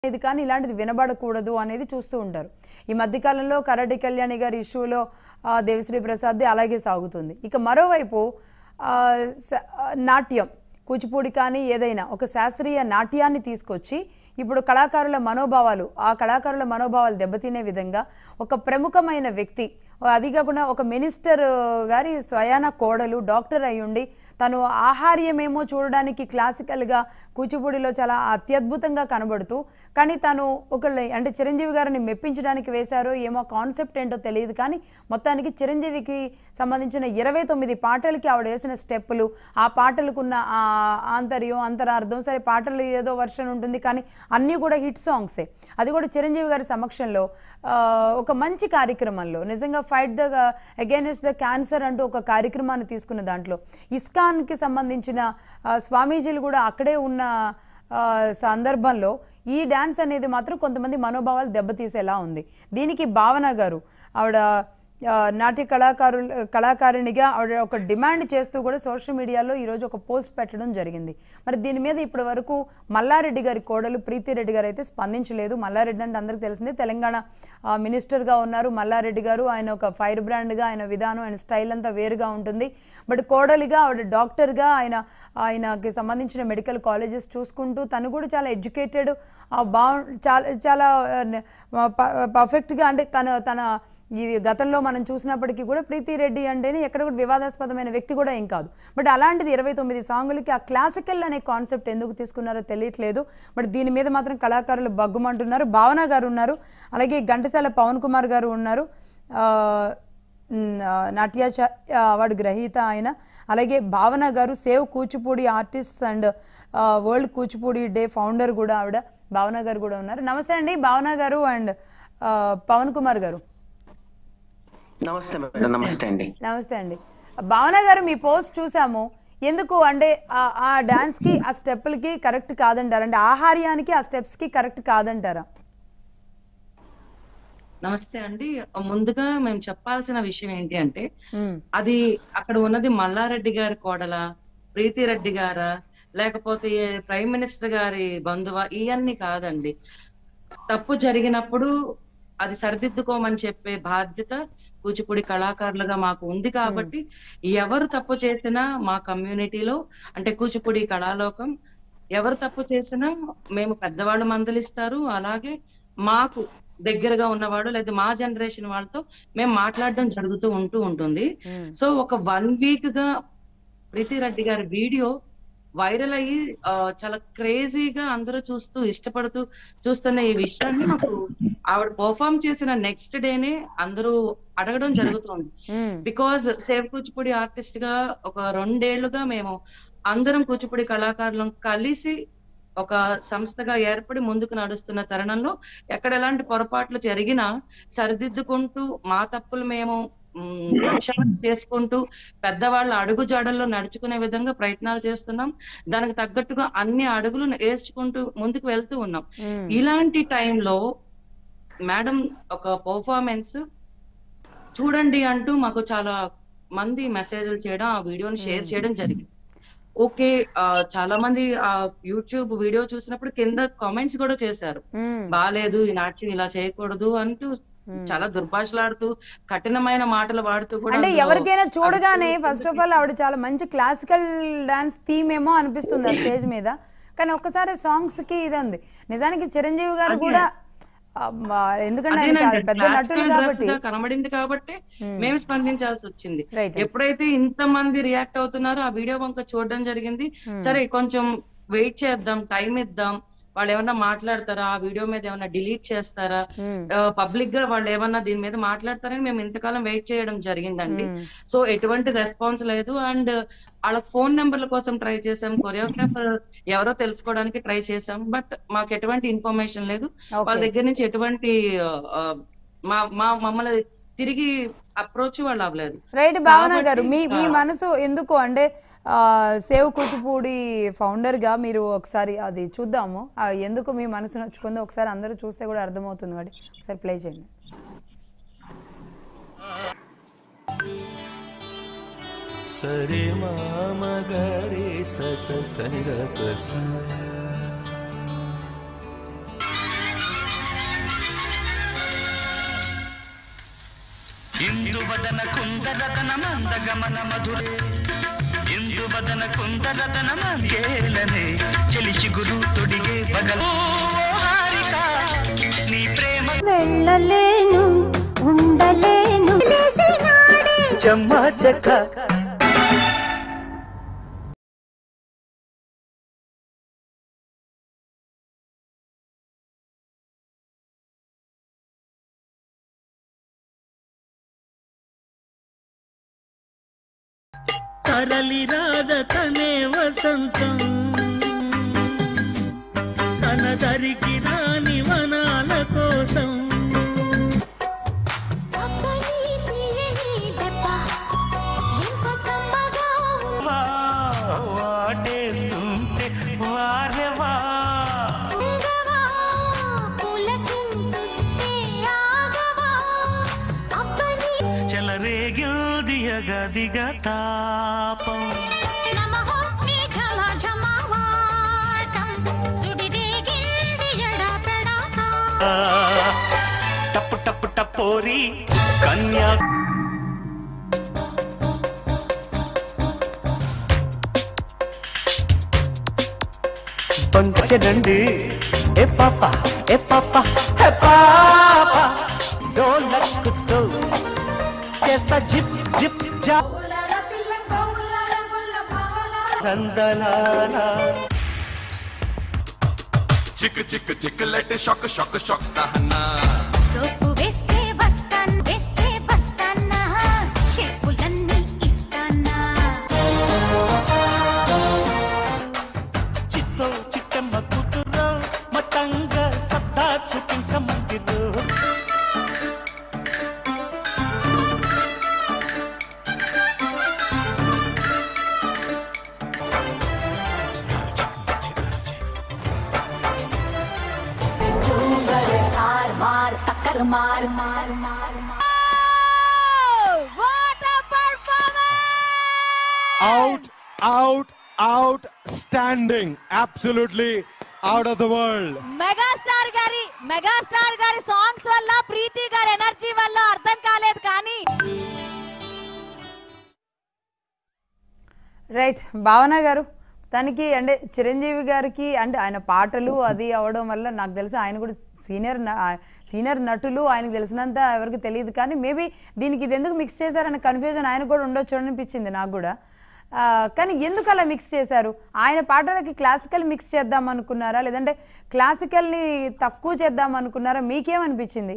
ఇది కానీ ఇలాంటిది వినబడకూడదు అనేది చూస్తూ ఉంటారు ఈ మధ్యకాలంలో కరటి కళ్యాణి గారి ఇష్యూలో ఆ, దేవిశ్రీ ప్రసాద్ది అలాగే సాగుతుంది ఇక మరోవైపు ఆ, స- ఆ, నాట్యం కూచిపూడి కానీ ఏదైనా ఒక శాస్త్రీయ నాట్యాన్ని తీసుకొచ్చి ఇప్పుడు కళాకారుల మనోభావాలు ఆ కళాకారుల మనోభావాలు దెబ్బతినే విధంగా ఒక ప్రముఖమైన వ్యక్తి అది కాకుండా ఒక మినిస్టర్ గారి స్వయాన కోడలు డాక్టర్ అయ్యుండి తను ఆహార్యమేమో చూడడానికి క్లాసికల్గా కూచిపూడిలో చాలా అత్యద్భుతంగా కనబడుతూ కానీ తను ఒక అంటే చిరంజీవి గారిని మెప్పించడానికి వేశారో ఏమో కాన్సెప్ట్ ఏంటో తెలియదు కానీ మొత్తానికి చిరంజీవికి సంబంధించిన ఇరవై తొమ్మిది పాటలకి ఆవిడ వేసిన స్టెప్పులు ఆ పాటలకున్న ఆ ఆంతర్యం అంతరార్థం సరే పాటలు ఏదో వర్షన్ ఉంటుంది కానీ అన్నీ కూడా హిట్ సాంగ్సే అది కూడా చిరంజీవి గారి సమక్షంలో ఆ, ఒక మంచి కార్యక్రమంలో నిజంగా fight the against the cancer అంటూ ఒక కార్యక్రమాన్ని తీసుకున్న దాంట్లో ఇస్కాన్కి సంబంధించిన ఆ, స్వామీజీలు కూడా అక్కడే ఉన్న ఆ, సందర్భంలో ఈ డ్యాన్స్ అనేది మాత్రం కొంతమంది మనోభావాలు దెబ్బతీసేలా ఉంది దీనికి భావన గారు ఆవిడ ఆ, నాట్య కళాకారు కళాకారిణిగా ఆవిడ ఒక డిమాండ్ చేస్తూ కూడా సోషల్ మీడియాలో ఈరోజు ఒక పోస్ట్ పెట్టడం జరిగింది మరి దీని మీద ఇప్పటి వరకు మల్లారెడ్డి గారి కోడలు ప్రీతిరెడ్డి గారు అయితే స్పందించలేదు మల్లారెడ్డి అంటే అందరికీ తెలిసిందే తెలంగాణ ఆ, మినిస్టర్గా ఉన్నారు మల్లారెడ్డి గారు ఆయన ఒక ఫైర్ బ్రాండ్గా ఆయన విధానం ఆయన స్టైల్ అంతా వేరుగా ఉంటుంది బట్ కోడలిగా ఆవిడ డాక్టర్గా ఆయన ఆయనకి సంబంధించిన మెడికల్ కాలేజెస్ చూసుకుంటూ తను కూడా చాలా ఎడ్యుకేటెడ్ బాగు చాలా చాలా పర్ఫెక్ట్గా అంటే తన తన ఈ గతంలో మనం చూసినప్పటికీ కూడా ప్రీతి రెడ్డి అంటేనే ఎక్కడ కూడా వివాదాస్పదమైన వ్యక్తి కూడా ఏం కాదు బట్ అలాంటిది ఇరవై తొమ్మిది సాంగులకి ఆ క్లాసికల్ అనే కాన్సెప్ట్ ఎందుకు తీసుకున్నారో తెలియట్లేదు బట్ దీని మీద మాత్రం కళాకారులు బగ్గుమంటున్నారు భావన గారు ఉన్నారు అలాగే ఘంటసాల పవన్ కుమార్ గారు ఉన్నారు ఆ, మ్, ఆ, నాట్యాచ అవార్డు గ్రహీత ఆయన అలాగే భావన గారు save Kuchipudi artist and world Kuchipudi day founder కూడా ఆవిడ భావన గారు కూడా ఉన్నారు నమస్తే అండి భావన గారు అండ్ పవన్ కుమార్ గారు నమస్తే మేడం నమస్తే అండి నమస్తే అండి భావన గారు మీ పోస్ట్ చూసాము ఎందుకు అంటే ఆ- ఆ డాన్స్ కి ఆ స్టెప్పులకి కరెక్ట్ కాదంటారా అంటే ఆహార్యానికి ఆ స్టెప్స్ కి కరెక్ట్ కాదంటారా నమస్తే అండి ముందుగా మేము చెప్పాల్సిన విషయం ఏంటి అంటే మ్మ్. అది అక్కడ ఉన్నది మల్లారెడ్డి గారి కోడల ప్రీతి రెడ్డి గారా లేకపోతే ఏ ప్రైమ్ మినిస్టర్ గారి బంధువా ఇవన్నీ కాదండి తప్పు జరిగినప్పుడు అది సరిదిద్దుకోమని చెప్పే బాధ్యత కూచిపూడి కళాకారులుగా మాకు ఉంది కాబట్టి ఎవరు తప్పు చేసినా మా కమ్యూనిటీలో అంటే కూచిపూడి కళాలోకం ఎవరు తప్పు చేసినా మేము పెద్దవాళ్ళు మందలిస్తారు అలాగే మాకు దగ్గరగా ఉన్నవాడు లేదా మా జనరేషన్ వాళ్ళతో మేము మాట్లాడడం జరుగుతూ ఉంటూ ఉంటుంది మ్మ్. సో ఒక వన్ వీక్ గా ప్రీతి రెడ్డి గారి వీడియో వైరల్ అయ్యి ఆ, చాలా క్రేజీగా అందరూ చూస్తూ ఇష్టపడుతూ చూస్తున్న ఈ విషయాన్ని మాకు ఆవిడ పర్ఫామ్ చేసిన నెక్స్ట్ డేనే అందరూ అడగడం జరుగుతుంది మ్మ్. బికాజ్ సేవ్ కూచిపూడి ఆర్టిస్ట్ గా ఒక రెండేళ్లుగా మేము అందరం కూచిపూడి కళాకారులం కలిసి ఒక సంస్థగా ఏర్పడి ముందుకు నడుస్తున్న తరుణంలో ఎక్కడ ఎలాంటి పొరపాట్లు జరిగినా సరిదిద్దుకుంటూ మా తప్పులు మేము మ్, ప్రక్షాళన చేసుకుంటూ పెద్దవాళ్ళ అడుగు జాడల్లో నడుచుకునే విధంగా ప్రయత్నాలు చేస్తున్నాం దానికి తగ్గట్టుగా అన్ని అడుగులు వేసుకుంటూ ముందుకు వెళ్తూ ఉన్నాం మ్మ్. ఇలాంటి టైంలో మేడం ఒక పర్ఫార్మెన్స్ చూడండి అంటూ మాకు చాలా మంది మెసేజ్లు చేయడం ఆ వీడియోని షేర్ చేయడం జరిగింది ఓకే ఆ, చాలా మంది ఆ యూట్యూబ్ వీడియో చూసినప్పుడు కింద కామెంట్స్ కూడా చేశారు మ్మ్. బాలేదు ఈ నాట్యం ఇలా చేయకూడదు అంటూ చాలా దుర్భాషలాడుతూ కఠినమైన మాటలు వాడుతూ కూడా అంటే అందులో ఎవరికైనా చూడగానే అదుపు ఫస్ట్ ఆఫ్ ఆల్ ఆవిడ చాలా మంచి క్లాసికల్ డాన్స్ థీమ్ ఏమో అనిపిస్తుంది ఆ స్టేజ్ మీద కానీ ఒక్కసారి సాంగ్స్ కి ఇది ఉంది నిజానికి చిరంజీవి గారు కూడా ఆ, మా- ఎందుకంటే ఆయన చాలా అదేనండి, పెద్ద నటులు classical dress కాబట్టి గా కనబడింది కాబట్టి మేము స్పందించాల్సి వచ్చింది రైట్ ఎప్పుడైతే ఇంత మంది రియాక్ట్ అవుతున్నారో ఆ వీడియో వంక చూడడం జరిగింది సరే కొంచెం వెయిట్ చేద్దాం టైం ఇద్దాం వాళ్ళు ఏమన్నా మాట్లాడతారా ఆ వీడియో మీద ఏమన్నా డిలీట్ చేస్తారా పబ్లిక్ గా వాళ్ళు ఏమన్నా దీని మీద మాట్లాడతారని మేము ఇంతకాలం వెయిట్ చేయడం జరిగిందండి సో ఎటువంటి రెస్పాన్స్ లేదు అండ్ వాళ్ళ ఫోన్ నెంబర్ల కోసం ట్రై చేసాం కొరియోగ్రాఫర్ ఎవరో తెలుసుకోవడానికి ట్రై చేసాం బట్ మాకు ఎటువంటి ఇన్ఫర్మేషన్ లేదు వాళ్ళ దగ్గర నుంచి ఎటువంటి ఆ, మా మా మమ్మల్ని తిరిగి అప్రోచ్ వాళ్ళు అవ్వలేదు రైట్ భావన కాబట్టి, గారు మీ మీ ఆ, మనసు ఎందుకు అంటే ఆ, సేవ్ కూచిపూడి ఫౌండర్ గా మీరు ఒకసారి అది చూద్దాము ఆ, ఎందుకు మీ మనసు నచ్చుకుందో ఒకసారి అందరూ చూస్తే కూడా అర్థమవుతుంది కాబట్టి ఒకసారి ప్లే చేయండి సరే మామగరే స స సంగ ప స ఇందువదన కుందరతన మందగమన మధుర ఇందువదన కుందరతన మందేలనే చెలి చిగురు తొడిగే పగలు హారిక నీ ప్రేమ వెళ్ళలేను ఉండలేను చెమ్మ చెక్క తరలి రాద తనే వసంతం తన దరికి రాని వనాల కోసం అబ్బని తీయని దెబ్బ ఎంత కమ్మగా వా, వాటేస్తుంటే వారెవా ఉండవా పులకింతుస్తే ఆగవా అబ్బని చెలరేగిల్దియగా దిగ తాపం నమః నీ ఝల ఝమావాటం సుడిరేగింది ఎడపెడతా ఆ, టప్పు టప్పు టపోరి కన్యా పంచనండి ఏ పాప ఏ పాప ఏ పాప డోలక్కుతో చేస్తా జిప్ జిప్ జా నందనానా చిక్ చిక్ చిక్ లెట్ షాక్ షాక్ షాక్ స్తహనా సోపు వేస్తే వస్తాన్ వేస్తే వస్తానా షేపులన్నీ ఇస్తానా చిత్తో చిట్టమ్మ కూతురు మతంగ సత్తా చూపించమందిరు మార్ మార్ టక్కర్ మార్ మార్ మార్ what a performance out, out, outstanding. Absolutely out of the world. Megastar గారి మెగాస్టార్ గారి సాంగ్స్ వల్ల ప్రీతి గారి ఎనర్జీ వల్ల అర్థం కాలేదు కానీ రైట్ భావన గారు తనకి అంటే చిరంజీవి గారికి అంటే ఆయన పాటలు అది అవడం వల్ల నాకు తెలిసి ఆయన కూడా సీనియర్ సీనియర్ నటులు ఆయనకు తెలిసినంత ఎవరికి తెలియదు కానీ మేబీ దీనికి ఇది ఎందుకు మిక్స్ చేశారన్న కన్ఫ్యూజన్ ఆయన కూడా ఉండొచ్చు అనిపించింది నాకు కూడా ఆ, కానీ ఎందుకు అలా మిక్స్ చేశారు ఆయన పాటలకి క్లాసికల్ మిక్స్ చేద్దాం అనుకున్నారా లేదంటే క్లాసికల్ని తక్కువ చేద్దాం అనుకున్నారా మీకేమనిపించింది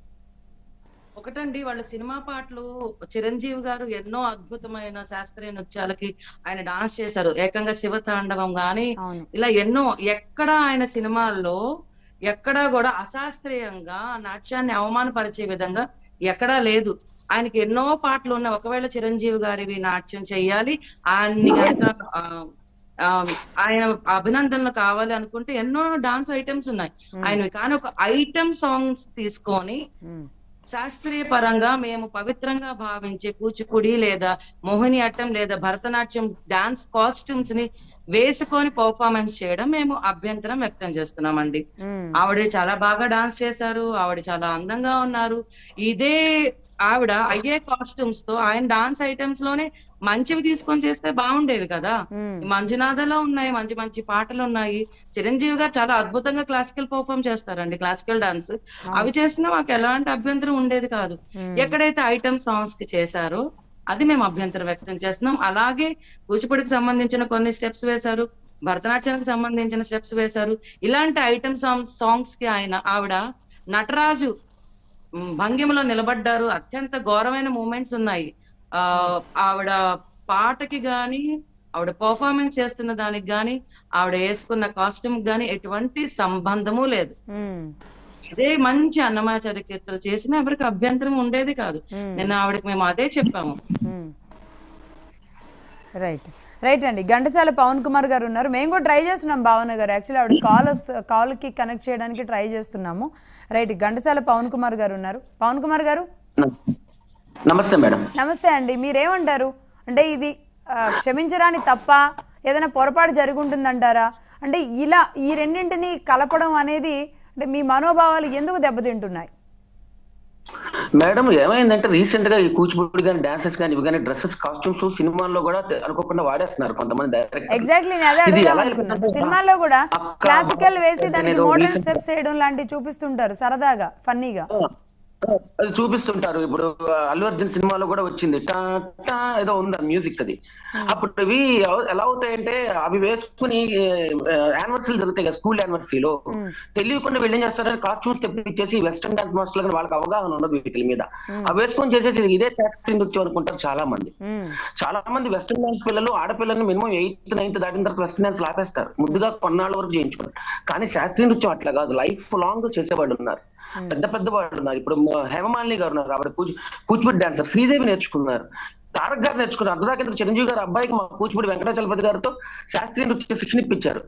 ఒకటండి వాళ్ళ సినిమా పాటలు చిరంజీవి గారు ఎన్నో అద్భుతమైన శాస్త్రీయ నృత్యాలకి ఆయన డాన్స్ చేశారు ఏకంగా శివతాండవం గాని అవును. ఇలా ఎన్నో ఎక్కడ ఆయన సినిమాల్లో ఎక్కడా కూడా అశాస్త్రీయంగా ఆ నాట్యాన్ని అవమానపరిచే విధంగా ఎక్కడా లేదు ఆయనకి ఎన్నో పాటలు ఉన్నాయి ఒకవేళ చిరంజీవి గారివి నాట్యం చెయ్యాలి ఆయన్ని కనుక ఆ, ఆ, ఆయన అభినందనలు కావాలి అనుకుంటే ఎన్నో డాన్స్ ఐటమ్స్ ఉన్నాయి ఆయనవి కానీ ఒక ఐటమ్ సాంగ్స్ తీసుకొని మ్మ్. శాస్త్రీయ పరంగా మేము పవిత్రంగా భావించే కూచిపూడి లేదా మోహిని అట్టం లేదా భరతనాట్యం డాన్స్ కాస్ట్యూమ్స్ ని వేసుకొని పర్ఫార్మెన్స్ చేయడం మేము అభ్యంతరం వ్యక్తం చేస్తున్నామండి మ్మ్. ఆవిడ చాలా బాగా డాన్స్ చేశారు ఆవిడ చాలా అందంగా ఉన్నారు ఇదే ఆవిడ అయ్యే కాస్ట్యూమ్స్ తో ఆయన డాన్స్ ఐటమ్స్ లోనే మంచివి తీసుకొని చేస్తే బాగుండేవి కదా మ్మ్. ఈ మంజునాథలో ఉన్నాయి మంచి మంచి పాటలు ఉన్నాయి చిరంజీవి గారు చాలా అద్భుతంగా క్లాసికల్ పర్ఫామ్ చేస్తారండి క్లాసికల్ డాన్స్ అవి చేసినా మాకు ఎలాంటి అభ్యంతరం ఉండేది కాదు ఎక్కడైతే ఐటమ్ సాంగ్స్ కి చేశారో అది మేము అభ్యంతరం వ్యక్తం చేస్తున్నాం అలాగే కూచిపూడికి సంబంధించిన కొన్ని స్టెప్స్ వేశారు భరతనాట్యానికి సంబంధించిన స్టెప్స్ వేశారు ఇలాంటి ఐటమ్ సాంగ్స్ సాంగ్స్ కి ఆయన ఆవిడ నటరాజు మ్, భంగిమలో నిలబడ్డారు అత్యంత ఘోరమైన మూమెంట్స్ ఉన్నాయి ఆ ఆవిడ పాటకి గాని ఆవిడ పర్ఫార్మెన్స్ చేస్తున్న దానికి గాని ఆవిడ వేసుకున్న కాస్ట్యూమ్ గాని ఎటువంటి సంబంధము లేదు మ్మ్. ఇదే మంచి అన్నమాచార్య కీర్తనలు చేసినా ఎవరికి అభ్యంతరం ఉండేది కాదు నిన్న ఆవిడకి మేము అదే చెప్పాము రైట్ రైట్ అండి ఘంటసాల పవన్ కుమార్ గారు ఉన్నారు మేము కూడా ట్రై చేస్తున్నాం భావన గారు యాక్చువల్లీ ఆవిడ కాల్ వస్తు కాల్కి కనెక్ట్ చేయడానికి ట్రై చేస్తున్నాము రైట్ ఘంటసాల పవన్ కుమార్ గారు ఉన్నారు పవన్ కుమార్ గారు నమస్తే మేడం నమస్తే అండి మీరేమంటారు అంటే ఇది ఆ, క్షమించరాని తప్ప ఏదైనా పొరపాటు జరిగి ఉంటుందంటారా అంటే ఇలా ఈ రెండింటిని కలపడం అనేది అంటే మీ మనోభావాలు ఎందుకు దెబ్బతింటున్నాయి మేడం ఏమైందంటే రీసెంట్ గా ఈ కూచిపూడి కానీ డాన్సెస్ కానీ ఇవి కానీ డ్రెస్సెస్ కాస్ట్యూమ్స్ సినిమాల్లో కూడా అనుకోకుండా వాడేస్తున్నారు కొంతమంది డైరెక్టర్లు. ఎగ్జాక్ట్లీ నేను అదే ఇది అడుగుదాం ఎలా అనుకున్నాను అయిపోతుందంటే సినిమాల్లో కూడా అక్క, క్లాసికల్ వేసి నేను దానికి ఏదో మోడర్న్ recent- స్టెప్స్ వేయడం లాంటివి చూపిస్తుంటారు సరదాగా ఫన్నీగా అది చూపిస్తుంటారు ఇప్పుడు అల్లు అర్జున్ సినిమాలో కూడా వచ్చింది టా టా ఏదో ఉంది ఆ మ్యూజిక్ అది అప్పుడు ఇవి ఎవ- ఎలా అవుతాయంటే అవి వేసుకుని యానివర్సరీలు జరుగుతాయి కదా స్కూల్ యానివర్సరీలో తెలియకుండా వీళ్ళు ఏం చేస్తారంటే కాస్ట్యూమ్స్ తెప్పించేసి వెస్టర్న్ డాన్స్ మాస్టర్ వాళ్ళకి అవగాహన ఉండదు వీటి మీద అవి వేసుకొని చేసేసి ఇదే శాస్త్రీయ నృత్యం అనుకుంటారు చాలా మంది చాలా మంది వెస్టర్న్ డాన్స్ పిల్లలు ఆడపిల్లల్ని మినిమం ఎయిత్ నైన్త్ దాటిన తర్వాత వెస్టర్న్ డాన్స్ ఆపేస్తారు ముద్దుగా కొన్నాళ్ళ వరకు చేయించుకోరు కానీ శాస్త్రీయ నృత్యం అట్లా కాదు లైఫ్ లాంగ్ చేసేవాళ్ళు ఉన్నారు పెద్ద పెద్ద వాళ్ళు ఉన్నారు ఇప్పుడు మ- హేమమాలిని గారు ఉన్నారు ఆవిడ కూచి కూచిపూడి డాన్సర్ శ్రీదేవి నేర్చుకున్నారు తారక్ గారు నేర్చుకున్నారు అర్ధదాకా ఇంతకు చిరంజీవి గారు అబ్బాయికి మా కూచిపూడి వెంకటాచలపతి గారితో శాస్త్రీయ నృత్య శిక్షణ ఇప్పించారు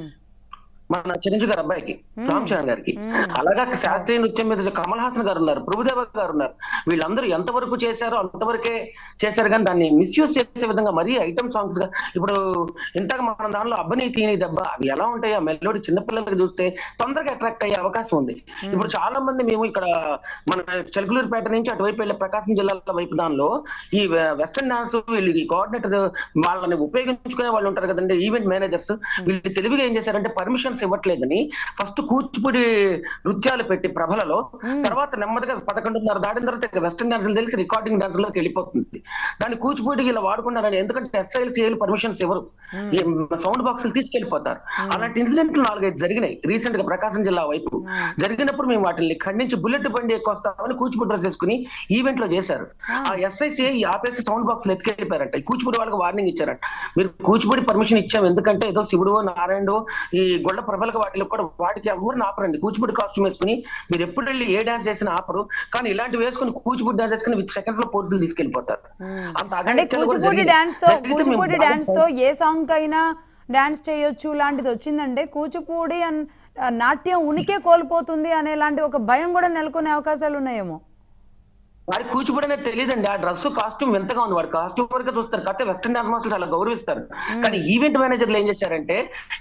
మన చిరంజీవి గారి అబ్బాయికి రామ్ చరణ్ గారికి అలాగా శాస్త్రీయ నృత్యం మీద కమల్ హాసన్ గారు ఉన్నారు ప్రభుదేవ గారు ఉన్నారు వీళ్ళందరూ ఎంతవరకు చేశారో అంతవరకే చేశారు కానీ దాన్ని మిస్యూజ్ చేసే విధంగా మరీ ఐటమ్ సాంగ్స్ గా ఇప్పుడు ఇంతకు మన దానిలో అబ్బని తీని దెబ్బ అవి ఎలా ఉంటాయి ఆ మెలోడీ చిన్నపిల్లలకి చూస్తే తొందరగా అట్రాక్ట్ అయ్యే అవకాశం ఉంది ఇప్పుడు చాలా మంది మేము ఇక్కడ మన చెలుకులూరుపేట నుంచి అటువైపు వెళ్ళే ప్రకాశం జిల్లాల వైపు దానిలో ఈ వెస్టర్న్ డాన్స్ వీళ్ళు ఈ కోఆర్డినేటర్ వాళ్ళని ఉపయోగించుకునే వాళ్ళు ఉంటారు కదండి ఈవెంట్ మేనేజర్స్ వీళ్ళు తెలివిగా ఏం చేశారంటే పర్మిషన్స్ ఇవ్వట్లేదని ఫస్ట్ కూచిపూడి నృత్యాలు పెట్టి ప్రభలలో తర్వాత నెమ్మదిగా పదకొండున్నర దాటిన తర్వాత వెస్టర్న్ డాన్స్ తెలిసి రికార్డింగ్ డాన్స్ లోకి వెళ్ళిపోతుంది దాన్ని కూచిపూడికి ఇలా వాడుకున్నారని ఎందుకంటే ఎస్ఐల్ సిఐలు పర్మిషన్స్ ఇవ్వరు సౌండ్ బాక్సులు తీసుకెళ్లిపోతారు అలాంటి ఇన్సిడెంట్లు నాలుగైదు జరిగినాయి రీసెంట్ గా ప్రకాశం జిల్లా వైపు జరిగినప్పుడు మేము వాటిని ఖండించి బుల్లెట్ బండి ఎక్కువ వస్తామని కూచిపూడి డ్రెస్ వేసుకుని ఈవెంట్ లో చేశారు ఆ ఎస్ఐసి ఆపేసి సౌండ్ బాక్స్ ఎత్తుకెళ్ళిపోయారంట ఈ కూచిపూడి వాళ్ళకి వార్నింగ్ ఇచ్చారంట మీరు కూచిపూడి పర్మిషన్ ఇచ్చాం ఎందుకంటే ఏదో శివుడు నారాయణుడు ఈ గొల్ల ప్రభలకు వాటిలో కూడా వాటికి ఎవరిని ఆపరండి కూచిపూడి కాస్ట్యూమ్ వేసుకుని మీరు ఎప్పుడు వెళ్ళి ఏ డాన్స్ చేసినా ఆపరు కానీ ఇలాంటివి వేసుకుని కూచిపూడి డాన్స్ వేసుకుని విత్ సెకండ్స్ లో పోలీసులు తీసుకెళ్లిపోతారు అంత అంటే అఘాయిత్యాలు కూడా కూచిపూడి జరిగినాయి. డాన్స్ తో జరిగితే మేము కూచిపూడి బాగా డాన్స్ తో ఏ సాంగ్ అయినా డాన్స్ చేయొచ్చు లాంటిది వచ్చిందంటే కూచిపూడి అన్- ఆ నాట్యం ఉనికే కోల్పోతుంది అనేలాంటి ఒక భయం కూడా నెలకొనే అవకాశాలు ఉన్నాయేమో వాడి కూచిపూడి అనేది తెలియదండి ఆ డ్రెస్ కాస్ట్యూమ్ ఎంతగా ఉంది వాడి కాస్ట్యూమ్ వరకు చూస్తారు కాకపోతే వెస్టర్న్ డాన్స్ మాస్టర్స్ అలా గౌరవిస్తారు కానీ ఈవెంట్ మేనేజర్లు ఏం చేశారంటే